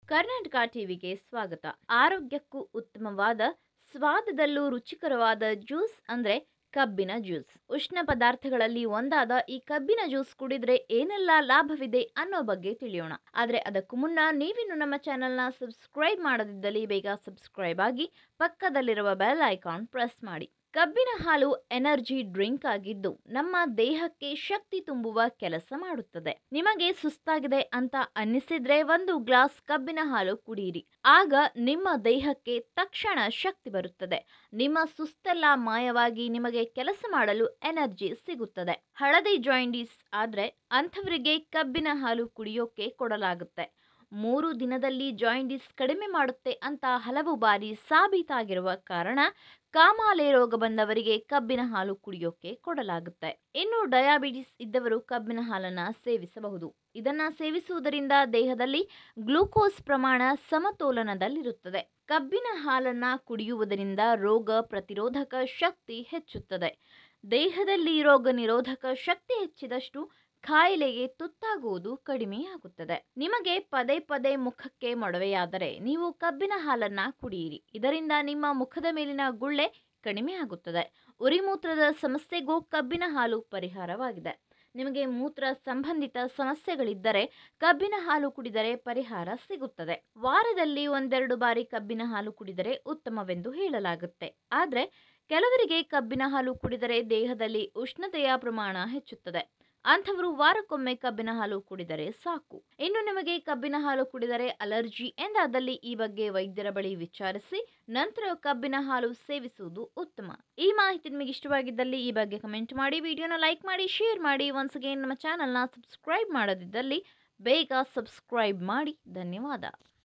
ಕರ್ನಾಟಕ ಟಿವಿಗೆ ಸ್ವಾಗತ ಆರೋಗ್ಯಕ್ಕೂ ಉತ್ತಮವಾದ ಸ್ವಾದದಲ್ಲೂ ರುಚಿಕರವಾದ ಜ್ಯೂಸ್ ಅಂದ್ರೆ ಕಬ್ಬಿನ ಜ್ಯೂಸ್ ಉಷ್ಣ ಪದಾರ್ಥಗಳಲ್ಲಿ ಒಂದಾದ ಈ ಕಬ್ಬಿನ ಜ್ಯೂಸ್ ಕುಡಿದ್ರೆ ಏನೆಲ್ಲ ಲಾಭವಿದೆ ಅನ್ನೋ ಬಗ್ಗೆ ತಿಳಿಯೋಣ ಆದ್ರೆ ಅದಕ್ಕೂ ಮುನ್ನ ನೀವಿನ್ನು ನಮ್ಮ ಚಾನೆಲ್ನ ಸಬ್ಸ್ಕ್ರೈಬ್ ಮಾಡದಿದ್ದಲ್ಲಿ ಬೇಗ ಸಬ್ಸ್ಕ್ರೈಬ್ ಆಗಿ ಪಕ್ಕದಲ್ಲಿರುವ ಬೆಲ್ ಐಕಾನ್ ಪ್ರೆಸ್ ಮಾಡಿ ಕಬ್ಬಿನ ಹಾಲು ಎನರ್ಜಿ ಡ್ರಿಂಕ್ ಆಗಿದ್ದು ನಮ್ಮ ದೇಹಕ್ಕೆ ಶಕ್ತಿ ತುಂಬುವ ಕೆಲಸ ಮಾಡುತ್ತದೆ ನಿಮಗೆ ಸುಸ್ತಾಗಿದೆ ಅಂತ ಅನ್ನಿಸಿದ್ರೆ ಒಂದು ಗ್ಲಾಸ್ ಕಬ್ಬಿನ ಹಾಲು ಕುಡಿಯಿರಿ ಆಗ ನಿಮ್ಮ ದೇಹಕ್ಕೆ ತಕ್ಷಣ ಶಕ್ತಿ ಬರುತ್ತದೆ ನಿಮ್ಮ ಸುಸ್ತೆಲ್ಲ ಮಾಯವಾಗಿ ನಿಮಗೆ ಕೆಲಸ ಮಾಡಲು ಎನರ್ಜಿ ಸಿಗುತ್ತದೆ ಹಳದಿ ಜಾಯಿಂಡೀಸ್ ಆದ್ರೆ ಅಂಥವರಿಗೆ ಕಬ್ಬಿನ ಹಾಲು ಕುಡಿಯೋಕೆ ಕೊಡಲಾಗುತ್ತೆ ಮೂರು ದಿನದಲ್ಲಿ ಜಾಯಿಂಡೀಸ್ ಕಡಿಮೆ ಮಾಡುತ್ತೆ ಅಂತ ಹಲವು ಬಾರಿ ಸಾಬೀತಾಗಿರುವ ಕಾರಣ ಕಾಮಾಲೆ ರೋಗ ಬಂದವರಿಗೆ ಕಬ್ಬಿನ ಹಾಲು ಕುಡಿಯೋಕೆ ಕೊಡಲಾಗುತ್ತೆ ಇನ್ನು ಡಯಾಬಿಟಿಸ್ ಇದ್ದವರು ಕಬ್ಬಿನ ಹಾಲನ್ನ ಸೇವಿಸಬಹುದು ಇದನ್ನ ಸೇವಿಸುವುದರಿಂದ ದೇಹದಲ್ಲಿ ಗ್ಲೂಕೋಸ್ ಪ್ರಮಾಣ ಸಮತೋಲನದಲ್ಲಿರುತ್ತದೆ ಕಬ್ಬಿನ ಹಾಲನ್ನ ಕುಡಿಯುವುದರಿಂದ ರೋಗ ಪ್ರತಿರೋಧಕ ಶಕ್ತಿ ಹೆಚ್ಚುತ್ತದೆ ದೇಹದಲ್ಲಿ ರೋಗ ನಿರೋಧಕ ಶಕ್ತಿ ಹೆಚ್ಚಿದಷ್ಟು ಕಾಯಿಲೆಗೆ ತುತ್ತಾಗುವುದು ಕಡಿಮೆಯಾಗುತ್ತದೆ ನಿಮಗೆ ಪದೇ ಪದೇ ಮುಖಕ್ಕೆ ಮೊಡವೆಯಾದರೆ ನೀವು ಕಬ್ಬಿನ ಹಾಲನ್ನ ಕುಡಿಯಿರಿ ಇದರಿಂದ ನಿಮ್ಮ ಮುಖದ ಮೇಲಿನ ಗುಳ್ಳೆ ಕಡಿಮೆ ಆಗುತ್ತದೆ ಉರಿಮೂತ್ರದ ಸಮಸ್ಯೆಗೂ ಕಬ್ಬಿನ ಹಾಲು ಪರಿಹಾರವಾಗಿದೆ ನಿಮಗೆ ಮೂತ್ರ ಸಂಬಂಧಿತ ಸಮಸ್ಯೆಗಳಿದ್ದರೆ ಕಬ್ಬಿನ ಹಾಲು ಕುಡಿದರೆ ಪರಿಹಾರ ಸಿಗುತ್ತದೆ ವಾರದಲ್ಲಿ ಒಂದೆರಡು ಬಾರಿ ಕಬ್ಬಿನ ಹಾಲು ಕುಡಿದರೆ ಉತ್ತಮವೆಂದು ಹೇಳಲಾಗುತ್ತೆ ಆದರೆ ಕೆಲವರಿಗೆ ಕಬ್ಬಿನ ಹಾಲು ಕುಡಿದರೆ ದೇಹದಲ್ಲಿ ಉಷ್ಣತೆಯ ಪ್ರಮಾಣ ಹೆಚ್ಚುತ್ತದೆ ಅಂಥವರು ವಾರಕ್ಕೊಮ್ಮೆ ಕಬ್ಬಿನ ಹಾಲು ಕುಡಿದರೆ ಸಾಕು ಇನ್ನು ನಿಮಗೆ ಕಬ್ಬಿನ ಹಾಲು ಕುಡಿದರೆ ಅಲರ್ಜಿ ಎಂದಾದಲ್ಲಿ ಈ ಬಗ್ಗೆ ವೈದ್ಯರ ಬಳಿ ವಿಚಾರಿಸಿ ನಂತರ ಕಬ್ಬಿನ ಹಾಲು ಸೇವಿಸುವುದು ಉತ್ತಮ ಈ ಮಾಹಿತಿ ನಿಮಗೆ ಇಷ್ಟವಾಗಿದ್ದಲ್ಲಿ ಈ ಬಗ್ಗೆ ಕಮೆಂಟ್ ಮಾಡಿ ವಿಡಿಯೋನ ಲೈಕ್ ಮಾಡಿ ಶೇರ್ ಮಾಡಿ ಒನ್ಸ್ ಅಗೇನ್ ನಮ್ಮ ಚಾನಲ್ನ ಸಬ್ಸ್ಕ್ರೈಬ್ ಮಾಡದಿದ್ದಲ್ಲಿ ಬೇಗ ಸಬ್ಸ್ಕ್ರೈಬ್ ಮಾಡಿ ಧನ್ಯವಾದ